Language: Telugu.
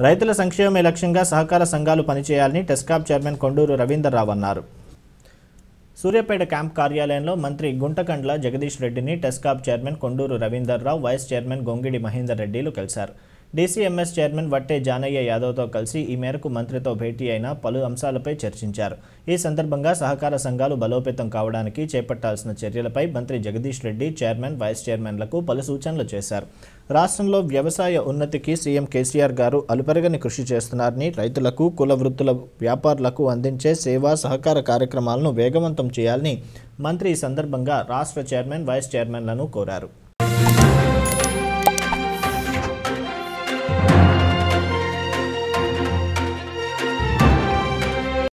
రైతుల సంక్షేమమే లక్ష్యంగా సహకార సంఘాలు పనిచేయాలని టెస్కాప్ చైర్మన్ కొండూరు రవీందర్ రావు అన్నారు సూర్యాపేట క్యాంప్ కార్యాలయంలో మంత్రి గుంటకండ్ల జగదీష్ రెడ్డిని TESCAB chairman Konduru Ravinder Rao vice chairman Gongidi Mahender రెడ్డిలు కలిశారు డీసీఎంఎస్ చైర్మన్ వట్టే జానయ్య యాదవ్తో కలిసి ఈ మేరకు మంత్రితో భేటీ అయిన పలు అంశాలపై చర్చించారు ఈ సందర్భంగా సహకార సంఘాలు బలోపేతం కావడానికి చేపట్టాల్సిన చర్యలపై మంత్రి జగదీష్ రెడ్డి చైర్మన్ వైస్ చైర్మన్లకు పలు సూచనలు చేశారు రాష్ట్రంలో వ్యవసాయ ఉన్నతికి సీఎం కేసీఆర్ గారు అలుపెరగని కృషి చేస్తున్నారని రైతులకు కుల వృత్తుల వ్యాపారులకు అందించే సేవా సహకార కార్యక్రమాలను వేగవంతం చేయాలని మంత్రి ఈ సందర్భంగా రాష్ట్ర చైర్మన్ వైస్ చైర్మన్లను కోరారు